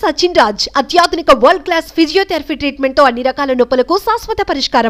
సచిన్ రాజ్ అత్యాధునిక world class physiotherapy treatment తో అన్ని రకాల నొప్పులకు శాశ్వత పరిష్కారం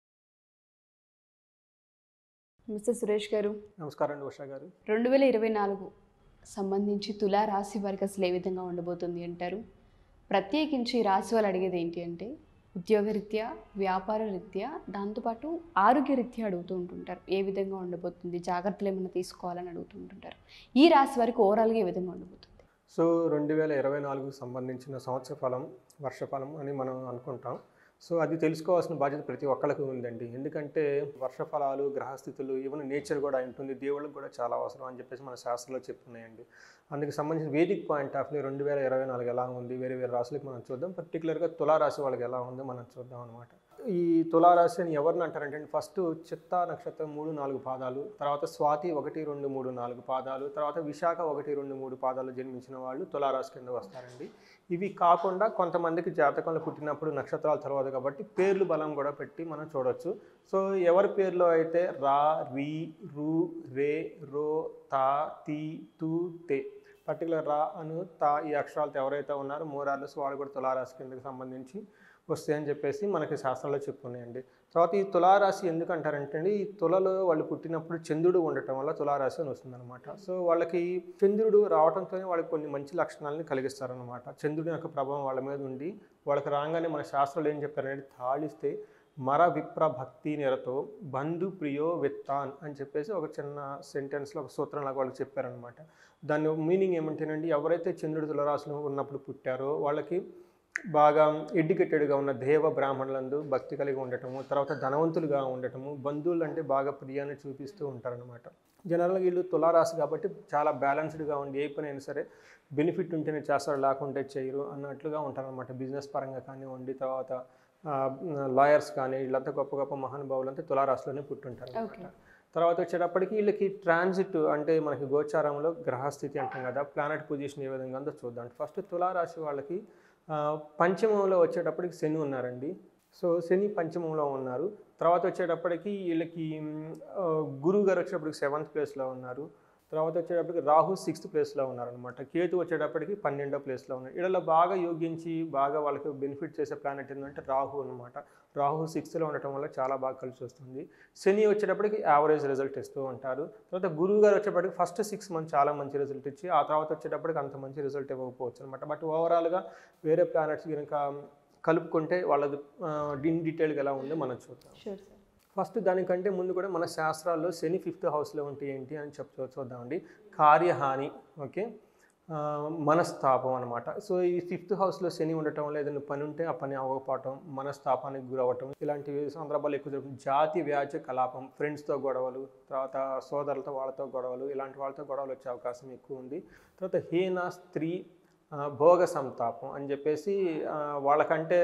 మిస్టర్ సురేష్ గారు నమస్కారం అండి ఉషా గారు రెండు వేల ఇరవై నాలుగు సంబంధించి తులా రాశి వారికి అసలు ఏ విధంగా ఉండబోతుంది అంటారు ప్రత్యేకించి ఈ రాశి వాళ్ళు అడిగేది ఏంటి అంటే ఉద్యోగరీత్యా వ్యాపార రీత్యా దాంతోపాటు ఆరోగ్య రీత్యా అడుగుతూ ఉంటుంటారు ఏ విధంగా ఉండబోతుంది జాగ్రత్తలు ఏమైనా తీసుకోవాలని అడుగుతూ ఉంటుంటారు ఈ రాశి వారికి ఓవరాల్గా ఏ విధంగా ఉండబోతుంది సో రెండు వేల ఇరవై నాలుగుకు సంబంధించిన సంవత్సర ఫలం వర్షఫలం అని మనం అనుకుంటాం సో అది తెలుసుకోవాల్సిన బాధ్యత ప్రతి ఒక్కరికి ఉందండి ఎందుకంటే వర్షఫలాలు గ్రహస్థితులు ఈవెన్ నేచర్ కూడా ఉంటుంది దేవుళ్ళకి కూడా చాలా అవసరం అని చెప్పేసి మన శాస్త్రంలో చెప్తున్నాయండి అందుకు సంబంధించిన వేదిక్ పాయింట్ ఆఫ్ వ్యూ రెండు వేల ఇరవై నాలుగు ఎలా ఉంది వేరే వేరే రాశులకి మనం చూద్దాం పర్టికులర్గా తులారాశి వాళ్ళకి ఎలా ఉందో మనం చూద్దాం అనమాట ఈ తులారాశి అని ఎవరిని అంటారంటే ఫస్ట్ చిత్తా నక్షత్రం మూడు నాలుగు పాదాలు తర్వాత స్వాతి ఒకటి రెండు మూడు నాలుగు పాదాలు తర్వాత విశాఖ ఒకటి రెండు మూడు పాదాలు జన్మించిన వాళ్ళు తులారాశి కింద వస్తారండి ఇవి కాకుండా కొంతమందికి జాతకంలో పుట్టినప్పుడు నక్షత్రాల తర్వాత కాబట్టి పేర్లు బలం కూడా పెట్టి మనం చూడొచ్చు సో ఎవరి పేర్లో అయితే రా రీ రు రే రో తా తి తు తే పర్టికులర్ రా అను తా ఈ అక్షరాలతో ఎవరైతే ఉన్నారో మూరార్లస్ వాళ్ళు కూడా తులారాశి కిందకి సంబంధించి వస్తాయని చెప్పేసి మనకి శాస్త్రంలో చెప్పున్నాయండి తర్వాత ఈ తులారాశి ఎందుకు అంటారంటే అండి ఈ తులలో వాళ్ళు పుట్టినప్పుడు చంద్రుడు ఉండటం వల్ల తులారాశి అని వస్తుందన్నమాట సో వాళ్ళకి చంద్రుడు రావడంతోనే వాళ్ళకి కొన్ని మంచి లక్షణాలని కలిగిస్తారనమాట చంద్రుడి యొక్క ప్రభావం వాళ్ళ మీద ఉండి వాళ్ళకి రాగానే మన శాస్త్రాలు ఏం చెప్పారంటే తాళిస్తే మర విప్ర భక్తి నిరతో బంధు ప్రియో విత్తాన్ అని చెప్పేసి ఒక చిన్న సెంటెన్స్లో ఒక సూత్రం లాగా వాళ్ళకి చెప్పారనమాట దాని మీనింగ్ ఏమంటేనండి ఎవరైతే చంద్రుడి తులరాశిలో ఉన్నప్పుడు పుట్టారో వాళ్ళకి బాగా ఎడ్యుకేటెడ్గా ఉన్న దేవ బ్రాహ్మణులందు భక్తి కలిగి ఉండటము తర్వాత ధనవంతులుగా ఉండటము బంధువులు అంటే బాగా ప్రియాన్ని చూపిస్తూ ఉంటారనమాట జనరల్గా వీళ్ళు తులారాశి కాబట్టి చాలా బ్యాలెన్స్డ్గా ఉండి ఏ పని అయినా సరే బెనిఫిట్ ఉంటేనే చేస్తారు లేకుంటే చేయరు అన్నట్లుగా ఉంటారనమాట బిజినెస్ పరంగా కానివ్వండి తర్వాత లాయర్స్ కానీ వీళ్ళంతా గొప్ప గొప్ప మహానుభావులంతా తులారాశిలోనే పుట్టుంటారు ఓకే తర్వాత వచ్చేటప్పటికి వీళ్ళకి ట్రాన్సిట్ అంటే మనకి గోచారంలో గ్రహస్థితి అంటాం కదా ప్లానెట్ పొజిషన్ ఏ విధంగా ఉందో చూద్దాం ఫస్ట్ తులారాశి వాళ్ళకి ఆ, పంచమంలో వచ్చేటప్పటికి శని ఉన్నారండి సో శని పంచమంలో ఉన్నారు తర్వాత వచ్చేటప్పటికి వీళ్ళకి మ్, ఆ, గురువు గారు వచ్చేటప్పటికి సెవెంత్ ప్లేస్లో ఉన్నారు తర్వాత వచ్చేటప్పటికి రాహు సిక్స్త్ ప్లేస్లో ఉన్నారనమాట కేతు వచ్చేటప్పటికి పన్నెండో ప్లేస్లో ఉన్నారు వీళ్ళలో బాగా యోగించి బాగా వాళ్ళకి బెనిఫిట్ చేసే ప్లానెట్ ఏంటంటే రాహు అనమాట రాహు సిక్స్త్లో ఉండటం వల్ల చాలా బాగా కలిసి వస్తుంది శని వచ్చేటప్పటికి యావరేజ్ రిజల్ట్ ఇస్తూ ఉంటారు తర్వాత గురువు గారు వచ్చేటప్పటికి ఫస్ట్ సిక్స్ మంత్ చాలా మంచి రిజల్ట్ ఇచ్చి ఆ తర్వాత వచ్చేటప్పటికి అంత మంచి రిజల్ట్ ఇవ్వకపోవచ్చు అనమాట బట్ ఓవరాల్గా వేరే ప్లానెట్స్ కనుక కలుపుకుంటే వాళ్ళది ఇన్ డీటెయిల్గా ఎలా ఉందో మనం చూద్దాం షూర్ సార్ ఫస్ట్ దానికంటే ముందు కూడా మన శాస్త్రాల్లో శని ఫిఫ్త్ హౌస్లో ఉంటే ఏంటి అని చెప్ చూద్దామండి కార్యహాని ఓకే ఆ, మనస్తాపం అనమాట సో ఈ ఫిఫ్త్ హౌస్లో శని ఉండటం వల్ల ఏదైనా పని ఉంటే ఆ పని అవ్వకపోవటం మనస్తాపానికి గురవ్వటం ఇలాంటి సందర్భాలు ఎక్కువ జరుగుతుంది జాతి వ్యాజ్య కలాపం ఫ్రెండ్స్తో గొడవలు తర్వాత సోదరులతో వాళ్ళతో గొడవలు ఇలాంటి వాళ్ళతో గొడవలు వచ్చే అవకాశం ఎక్కువ ఉంది తర్వాత హీన స్త్రీ ఆ, భోగ సంతాపం అని చెప్పేసి ఆ, వాళ్ళకంటే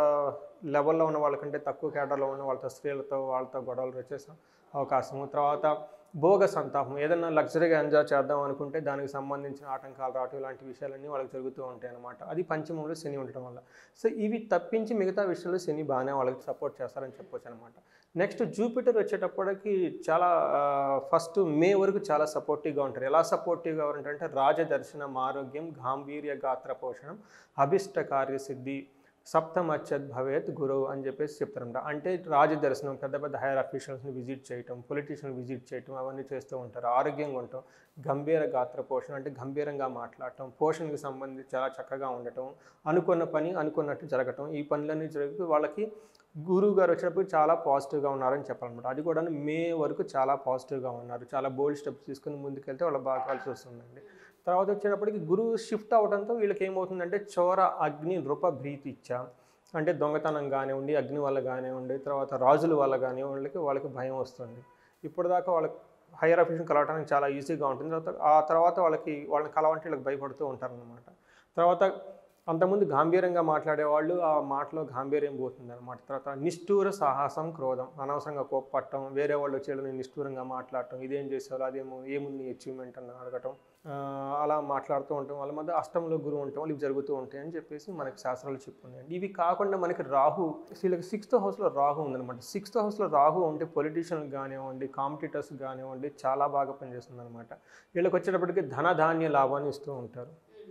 లెవెల్లో ఉన్న వాళ్ళకంటే తక్కువ కేటర్లో ఉన్న వాళ్ళతో స్త్రీలతో వాళ్ళతో గొడవలు వచ్చేసాం అవకాశము తర్వాత భోగ సంతాపం ఏదైనా లగ్జరీగా ఎంజాయ్ చేద్దాం అనుకుంటే దానికి సంబంధించిన ఆటంకాలు రావటం ఇలాంటి విషయాలన్నీ వాళ్ళకి జరుగుతూ ఉంటాయి అనమాట అది పంచమంలో శని ఉండటం వల్ల సో ఇవి తప్పించి మిగతా విషయాల్లో శని బాగానే వాళ్ళకి సపోర్ట్ చేస్తారని చెప్పొచ్చు అనమాట నెక్స్ట్ జూపిటర్ వచ్చేటప్పటికి చాలా ఫస్ట్ మే వరకు చాలా సపోర్టివ్గా ఉంటారు ఎలా సపోర్టివ్గా ఉంటారంటే రాజదర్శనం ఆరోగ్యం గాంభీర్య గాత్ర పోషణం అభిష్ట కార్యసిద్ధి సప్తమచ్చద్ భవేత్ గురువు అని చెప్పేసి చెప్తారంట అంటే రాజదర్శనం పెద్ద పెద్ద హైయర్ అఫీషియల్స్ని విజిట్ చేయటం పొలిటీషియన్ విజిట్ చేయటం అవన్నీ చేస్తూ ఉంటారు ఆరోగ్యంగా ఉండటం గంభీర గాత్ర పోషణ అంటే గంభీరంగా మాట్లాడటం పోషణకి సంబంధించి చాలా చక్కగా ఉండటం అనుకున్న పని అనుకున్నట్టు జరగటం ఈ పనులన్నీ జరిగి వాళ్ళకి గురువు గారు వచ్చినప్పుడు చాలా పాజిటివ్గా ఉన్నారని చెప్పాలన్నమాట అది కూడా మే వరకు చాలా పాజిటివ్గా ఉన్నారు చాలా బోల్డ్ స్టెప్స్ తీసుకుని ముందుకెళ్తే వాళ్ళ బాగా కలిసి వస్తుందండి తర్వాత వచ్చేటప్పటికి గురువు షిఫ్ట్ అవడంతో వీళ్ళకి ఏమవుతుందంటే చోర అగ్ని నృప భీతి ఇచ్చా అంటే దొంగతనం కానివ్వండి అగ్ని వల్ల కానివ్వండి తర్వాత రాజుల వల్ల కానివ్వండి వాళ్ళకి వాళ్ళకి భయం వస్తుంది ఇప్పటిదాకా వాళ్ళకి హైయర్ అఫీషియల్ కలవడానికి చాలా ఈజీగా ఉంటుంది తర్వాత ఆ తర్వాత వాళ్ళకి వాళ్ళని కలవంటే వీళ్ళకి భయపడుతూ ఉంటారనమాట తర్వాత అంతకుముందు గాంభీర్యంగా మాట్లాడేవాళ్ళు ఆ మాటలో గాంభీర్యం పోతుంది అనమాట తర్వాత నిష్ఠూర సాహసం క్రోధం అనవసరంగా కోప్పట్టడం వేరే వాళ్ళు వచ్చేళ్ళని నిష్ఠూరంగా మాట్లాడటం ఇదేం చేసేవాళ్ళు అదేమో ఏముంది అచీవ్మెంట్ అని అడగటం ఆ, అలా మాట్లాడుతూ ఉంటాం వాళ్ళ మధ్య అష్టంలో గురువు ఉంటాం ఇవి జరుగుతూ ఉంటాయి అని చెప్పేసి మనకి శాస్త్రాలు చెప్పుకున్నాయండి ఇవి కాకుండా మనకి రాహు వీళ్ళకి సిక్స్త్ హౌస్లో రాహు ఉందన్నమాట సిక్స్త్ హౌస్లో రాహు ఉంటే పొలిటీషియన్ కానివ్వండి కాంపిటీటర్స్ కానివ్వండి చాలా బాగా పనిచేస్తుంది అనమాట వీళ్ళకి వచ్చేటప్పటికి ధనధాన్య లాభాన్ని ఇస్తూ ఉంటారు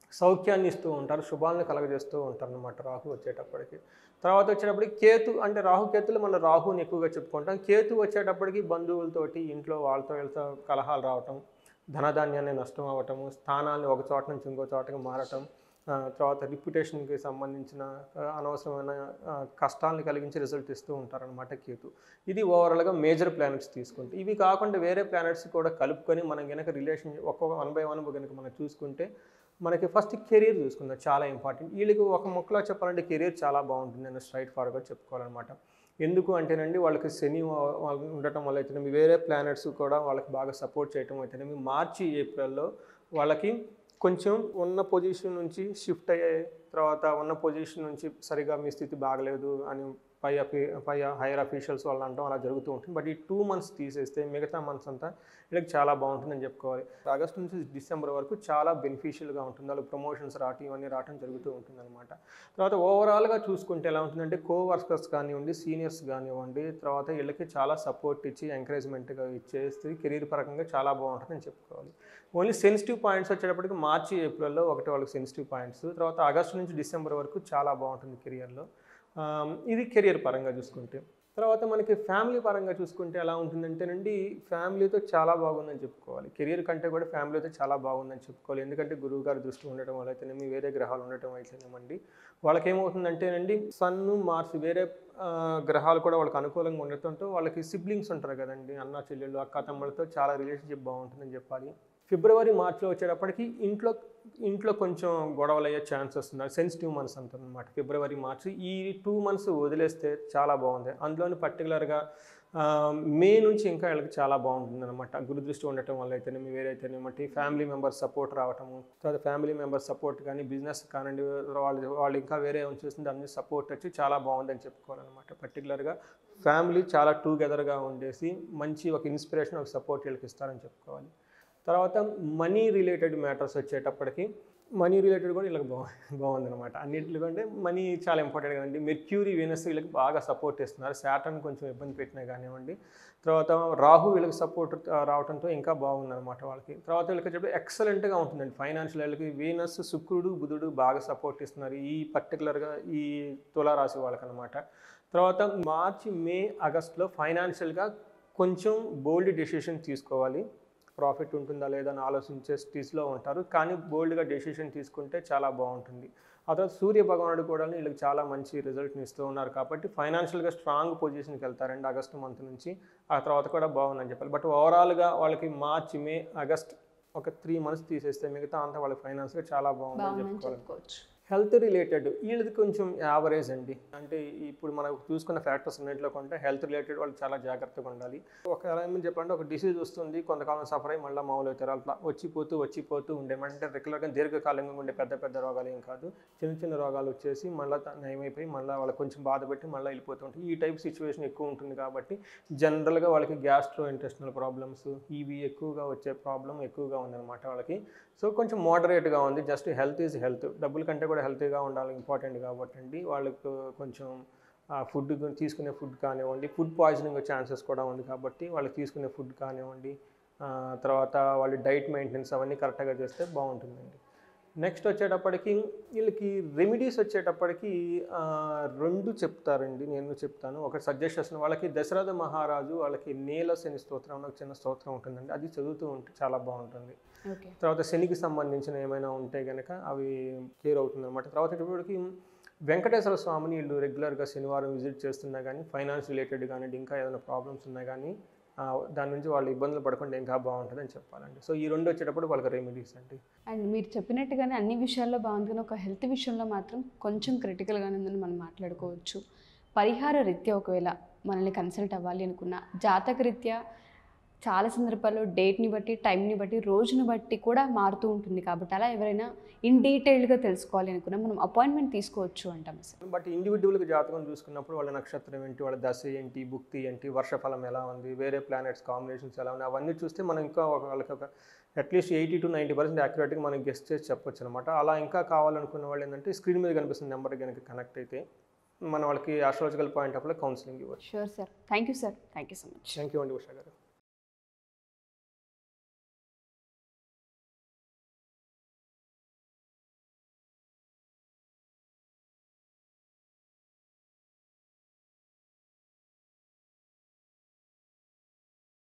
సౌఖ్యాన్ని ఇస్తూ ఉంటారు శుభాలను కలగజేస్తూ ఉంటారు అనమాట రాహు వచ్చేటప్పటికి తర్వాత వచ్చేటప్పటికి కేతు అంటే రాహు కేతులు మనం రాహుని ఎక్కువగా చెప్పుకుంటాం కేతు వచ్చేటప్పటికి బంధువులతోటి ఇంట్లో వాళ్ళతో వీళ్ళతో కలహాలు రావటం ధనధాన్యాన్ని నష్టం అవ్వటము స్థానాన్ని ఒక చోట నుంచి ఇంకో చోటకి మారటం ఆ, తర్వాత రిప్యుటేషన్కి సంబంధించిన ఆ, అనవసరమైన ఆ, కష్టాలను కలిగించి రిజల్ట్ ఇస్తూ ఉంటారనమాట కేతు ఇది ఓవరాల్గా మేజర్ ప్లానెట్స్ తీసుకుంటే ఇవి కాకుండా వేరే ప్లానెట్స్ కూడా కలుపుకొని మనం కనుక రిలేషన్ ఒక్కొక్క వన్ బై వన్ కనుక మనం చూసుకుంటే మనకి ఫస్ట్ కెరీర్ చూసుకుందాం చాలా ఇంపార్టెంట్ వీళ్ళకి ఒక ముక్కలో చెప్పాలంటే కెరీర్ చాలా బాగుంటుంది నేను స్ట్రైట్ ఫార్వర్డ్గా చెప్పుకోవాలన్నమాట ఎందుకు అంటేనండి వాళ్ళకి శని వా- వాళ్ళు ఉండటం వల్ల అయితేనేమి వేరే ప్లానెట్స్ కూడా వాళ్ళకి బాగా సపోర్ట్ చేయటం అయితేనేమి మార్చి ఏప్రిల్లో వాళ్ళకి కొంచెం ఉన్న పొజిషన్ నుంచి షిఫ్ట్ అయ్యే తర్వాత ఉన్న పొజిషన్ నుంచి సరిగా మీ స్థితి బాగలేదు అని పై అఫీ పై హైయర్ అఫీషియల్స్ వాళ్ళు అంటాం అలా జరుగుతూ ఉంటుంది బట్ ఈ టూ మంత్స్ తీసేస్తే మిగతా మంత్స్ అంతా వీళ్ళకి చాలా బాగుంటుందని చెప్పుకోవాలి ఆగస్ట్ నుంచి డిసెంబర్ వరకు చాలా బెనిఫిషియల్గా ఉంటుంది వాళ్ళకి ప్రమోషన్స్ రావటం ఇవన్నీ రావటం జరుగుతూ ఉంటుంది అనమాట తర్వాత ఓవరాల్గా చూసుకుంటే ఎలా ఉంటుందంటే కో వర్కర్స్ కానివ్వండి సీనియర్స్ కానివ్వండి తర్వాత వీళ్ళకి చాలా సపోర్ట్ ఇచ్చి ఎంకరేజ్మెంట్గా ఇచ్చేస్తే కెరీర్ పరంగా చాలా బాగుంటుందని చెప్పుకోవాలి ఓన్లీ సెన్సిటివ్ పాయింట్స్ వచ్చేటప్పటికి మార్చి ఏప్రిల్లో ఒకటి వాళ్ళకి సెన్సిటివ్ పాయింట్స్ తర్వాత ఆగస్టు నుంచి డిసెంబర్ వరకు చాలా బాగుంటుంది కెరియర్లో ఇది కెరియర్ పరంగా చూసుకుంటే తర్వాత మనకి ఫ్యామిలీ పరంగా చూసుకుంటే ఎలా ఉంటుందంటేనండి ఫ్యామిలీతో చాలా బాగుందని చెప్పుకోవాలి కెరియర్ కంటే కూడా ఫ్యామిలీతో చాలా బాగుందని చెప్పుకోవాలి ఎందుకంటే గురువు గారి దృష్టి ఉండటం వల్ల అయితేనేమి వేరే గ్రహాలు ఉండటం అయితేనేమండి వాళ్ళకి ఏమవుతుందంటేనండి సన్ను మార్స్ వేరే ఆ, గ్రహాలు కూడా వాళ్ళకి అనుకూలంగా ఉండటంతో వాళ్ళకి సిబ్లింగ్స్ ఉంటారు కదండి అన్న చెల్లెళ్ళు అక్క తమ్ముళ్ళతో చాలా రిలేషన్షిప్ బాగుంటుందని చెప్పాలి ఫిబ్రవరి మార్చిలో వచ్చేటప్పటికి ఇంట్లో ఇంట్లో కొంచెం గొడవలు అయ్యే ఛాన్సెస్ ఉన్నాయి సెన్సిటివ్ మంత్స్ అంటారనమాట ఫిబ్రవరి మార్చి ఈ టూ మంత్స్ వదిలేస్తే చాలా బాగుంది అందులోని పర్టికులర్గా మే నుంచి ఇంకా వీళ్ళకి చాలా బాగుంటుంది అనమాట గురుదృష్టి ఉండటం వల్ల అయితేనేమి వేరే అయితేనేమిటి ఫ్యామిలీ మెంబర్స్ సపోర్ట్ రావటము తర్వాత ఫ్యామిలీ మెంబర్స్ సపోర్ట్ కానీ బిజినెస్ కానివ్వండి వాళ్ళు వాళ్ళు ఇంకా వేరే ఏమైనా చూస్తుంటే అన్ని సపోర్ట్ వచ్చి చాలా బాగుందని చెప్పుకోవాలన్నమాట పర్టికులర్గా ఫ్యామిలీ చాలా టూగెదర్గా ఉండేసి మంచి ఒక ఇన్స్పిరేషన్ ఒక సపోర్ట్ వీళ్ళకి ఇస్తారని చెప్పుకోవాలి తర్వాత మనీ రిలేటెడ్ మ్యాటర్స్ వచ్చేటప్పటికి మనీ రిలేటెడ్ కూడా వీళ్ళకి బా బాగుందన్నమాట అన్నింటికంటే మనీ చాలా ఇంపార్టెంట్ కదండి మెర్క్యూరీ వీనస్ వీళ్ళకి బాగా సపోర్ట్ ఇస్తున్నారు శాటర్న్ కొంచెం ఇబ్బంది పెట్టినా కానివ్వండి తర్వాత రాహు వీళ్ళకి సపోర్ట్ రావడంతో ఇంకా బాగుందన్నమాట వాళ్ళకి తర్వాత వీళ్ళకి చెప్పి ఎక్సలెంట్గా ఉంటుందండి ఫైనాన్షియల్ వీళ్ళకి వీనస్ శుక్రుడు బుధుడు బాగా సపోర్ట్ ఇస్తున్నారు ఈ పర్టికులర్గా ఈ తులారాశి వాళ్ళకనమాట తర్వాత మార్చి మే ఆగస్ట్లో ఫైనాన్షియల్గా కొంచెం బోల్డ్ డెసిషన్ తీసుకోవాలి ప్రాఫిట్ ఉంటుందా లేదా అని ఆలోచించే స్టేజ్లో ఉంటారు కానీ బోల్డ్గా డెసిషన్ తీసుకుంటే చాలా బాగుంటుంది ఆ తర్వాత సూర్య భగవానుడు కూడా వీళ్ళకి చాలా మంచి రిజల్ట్ని ఇస్తూ ఉన్నారు కాబట్టి ఫైనాన్షియల్గా స్ట్రాంగ్ పొజిషన్కి వెళ్తారండి ఆగస్టు మంత్ నుంచి ఆ తర్వాత కూడా బాగుందని చెప్పాలి బట్ ఓవరాల్గా వాళ్ళకి మార్చ్ మే ఆగస్ట్ ఒక త్రీ మంత్స్ తీసేస్తే మిగతా అంతా వాళ్ళకి ఫైనాన్స్గా చాలా బాగుందని బాగుందని చెప్పుకోవాలి చెప్పుకోవచ్చు హెల్త్ రిలేటెడ్ వీళ్ళది కొంచెం యావరేజ్ అండి అంటే ఇప్పుడు మనం చూసుకున్న ఫ్యాక్టర్స్ అన్నింటిలో కొంటే హెల్త్ రిలేటెడ్ వాళ్ళు చాలా జాగ్రత్తగా ఉండాలి ఒక ఏమని చెప్పండి ఒక డిసీజ్ వస్తుంది కొంతకాలం సఫర్ అయ్యి మళ్ళీ మామూలు అవుతారు అట్లా వచ్చిపోతూ వచ్చిపోతూ ఉండే అంటే రెగ్యులర్గా దీర్ఘకాలంగా ఉండే పెద్ద పెద్ద రోగాలు ఏం కాదు చిన్న చిన్న రోగాలు వచ్చేసి మళ్ళీ నయమైపోయి మళ్ళీ వాళ్ళకి కొంచెం బాధ పెట్టి మళ్ళీ వెళ్ళిపోతూ ఉంటాయి ఈ టైప్ సిచ్యువేషన్ ఎక్కువ ఉంటుంది కాబట్టి జనరల్గా వాళ్ళకి గ్యాస్ట్రో ఇంటెస్టినల్ ప్రాబ్లమ్స్ ఇవి ఎక్కువగా వచ్చే ప్రాబ్లం ఎక్కువగా ఉందన్నమాట వాళ్ళకి సో కొంచెం మోడరేట్గా ఉంది జస్ట్ హెల్త్ ఈజ్ హెల్త్ డబ్బుల కంటే కూడా హెల్తీగా ఉండాలి ఇంపార్టెంట్ కాబట్టి అండి వాళ్ళకు కొంచెం ఫుడ్ తీసుకునే ఫుడ్ కానివ్వండి ఫుడ్ పాయిజనింగ్ ఛాన్సెస్ కూడా ఉంది కాబట్టి వాళ్ళకి తీసుకునే ఫుడ్ కానివ్వండి ఆ, తర్వాత వాళ్ళ డైట్ మెయింటెనెన్స్ అవన్నీ కరెక్ట్గా చేస్తే బాగుంటుందండి నెక్స్ట్ వచ్చేటప్పటికి వీళ్ళకి రెమెడీస్ వచ్చేటప్పటికి ఆ, రెండు చెప్తారండి నేను చెప్తాను ఒకటి సజెస్ట్ చేస్తాను వాళ్ళకి దశరథ మహారాజు వాళ్ళకి నేల శని స్తోత్రం అని ఒక చిన్న స్తోత్రం ఉంటుందండి అది చదువుతూ ఉంటే చాలా బాగుంటుంది ఓకే తర్వాత శనికి సంబంధించిన ఏమైనా ఉంటే కనుక అవి క్లియర్ అవుతుంది అనమాట తర్వాత ఇప్పటికి వెంకటేశ్వర స్వామిని వీళ్ళు రెగ్యులర్గా శనివారం విజిట్ చేస్తున్నా కానీ ఫైనాన్స్ రిలేటెడ్ కానీ ఇంకా ఏదైనా ప్రాబ్లమ్స్ ఉన్నా కానీ ఆ, దాని నుంచి వాళ్ళు ఇబ్బందులు పడకుండా ఇంకా బాగుంటుందని చెప్పాలండి సో ఈ రెండు వచ్చేటప్పుడు వాళ్ళకి రెమెడీస్ అండి అండ్ మీరు చెప్పినట్టుగానే అన్ని విషయాల్లో బాగుంది కానీ ఒక హెల్త్ విషయంలో మాత్రం కొంచెం క్రిటికల్గానే ఉందని మనం మాట్లాడుకోవచ్చు పరిహార రీత్యా ఒకవేళ మనల్ని కన్సల్ట్ అవ్వాలి అనుకున్న జాతక రీత్యా చాలా సందర్భాల్లో డేట్ని బట్టి టైంని బట్టి రోజుని బట్టి కూడా మారుతూ ఉంటుంది కాబట్టి అలా ఎవరైనా ఇన్ డీటెయిల్డ్గా తెలుసుకోవాలి అనుకున్నా మనం అపాయింట్మెంట్ తీసుకోవచ్చు అంటాం సార్ బట్ ఇండివిజువల్గా జాతకం చూసుకున్నప్పుడు వాళ్ళ నక్షత్రం ఏంటి వాళ్ళ దశ ఏంటి భుక్తి ఏంటి వర్షఫలం ఎలా ఉంది వేరే ప్లానెట్స్ కాంబినేషన్స్ ఎలా ఉన్నాయి అవన్నీ చూస్తే మనం ఇంకా ఒక వాళ్ళకి ఒక at least eighty to ninety percent యాక్యురేట్గా మనం గెస్ట్ చేసి చెప్పొచ్చు అనమాట అలా ఇంకా కావాలనుకున్న వాళ్ళు ఏంటంటే స్క్రీన్ మీద కనిపిస్తున్న నెంబర్ కనుక కనెక్ట్ అయితే మన వాళ్ళకి ఆస్ట్రాలజికల్ పాయింట్ ఆఫ్లో కౌన్సిలింగ్ ఇవ్వచ్చు sure sir thank you sir thank you so much thank you అండి ఉషా గారు